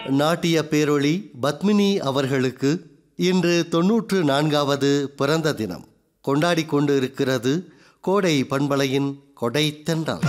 நாட்டிய பேரொளி பத்மினி அவர்களுக்கு இன்று தொன்னூற்று நான்காவது பிறந்த தினம் கொண்டாடி கொண்டு இருக்கிறது கோடை பண்பலையின் கொடை தென்றல்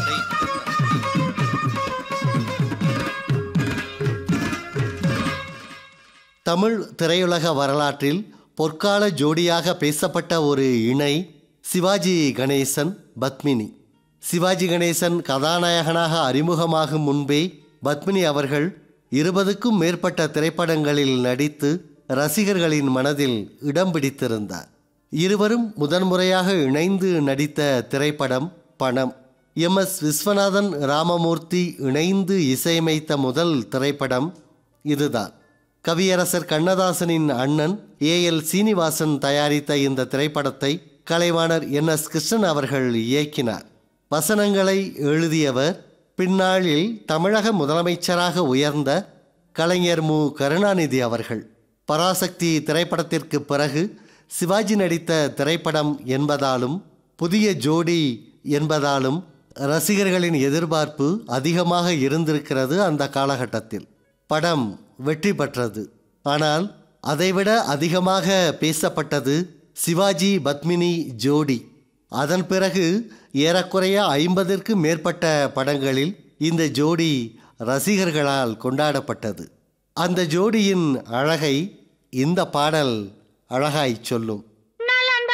தமிழ் திரையுலக வரலாற்றில் பொற்கால ஜோடியாக பேசப்பட்ட ஒரு இணை சிவாஜி கணேசன் பத்மினி சிவாஜி கணேசன் கதாநாயகனாக அறிமுகமாகும் முன்பே பத்மினி அவர்கள் இருபதுக்கும் மேற்பட்ட திரைப்படங்களில் நடித்து ரசிகர்களின் மனதில் இடம் பிடித்திருந்தார் இருவரும் முதன்முறையாக இணைந்து நடித்த திரைப்படம் பணம் எம் எஸ் விஸ்வநாதன் ராமமூர்த்தி இணைந்து இசையமைத்த முதல் திரைப்படம் இதுதான் கவியரசர் கண்ணதாசனின் அண்ணன் ஏ எல் சீனிவாசன் தயாரித்த இந்த திரைப்படத்தை கலைவாணர் என் எஸ் கிருஷ்ணன் அவர்கள் இயக்கினார் வசனங்களை எழுதியவர் பின்னாளில் தமிழக முதலமைச்சராக உயர்ந்த கலைஞர் மு கருணாநிதி அவர்கள் பராசக்தி திரைப்படத்திற்கு பிறகு சிவாஜி நடித்த திரைப்படம் என்பதாலும் புதிய ஜோடி என்பதாலும் ரசிகர்களின் எதிர்பார்ப்பு அதிகமாக இருந்திருக்கிறது அந்த காலகட்டத்தில் படம் வெற்றி பெற்றது ஆனால் அதைவிட அதிகமாக பேசப்பட்டது சிவாஜி பத்மினி ஜோடி அதன் பிறகு ஏறக்குறைய ஐம்பதிற்கு மேற்பட்ட படங்களில் இந்த ஜோடி ரசிகர்களால் கொண்டாடப்பட்டது அந்த ஜோடியின் அழகை இந்த பாடல் அழகாய் சொல்லும்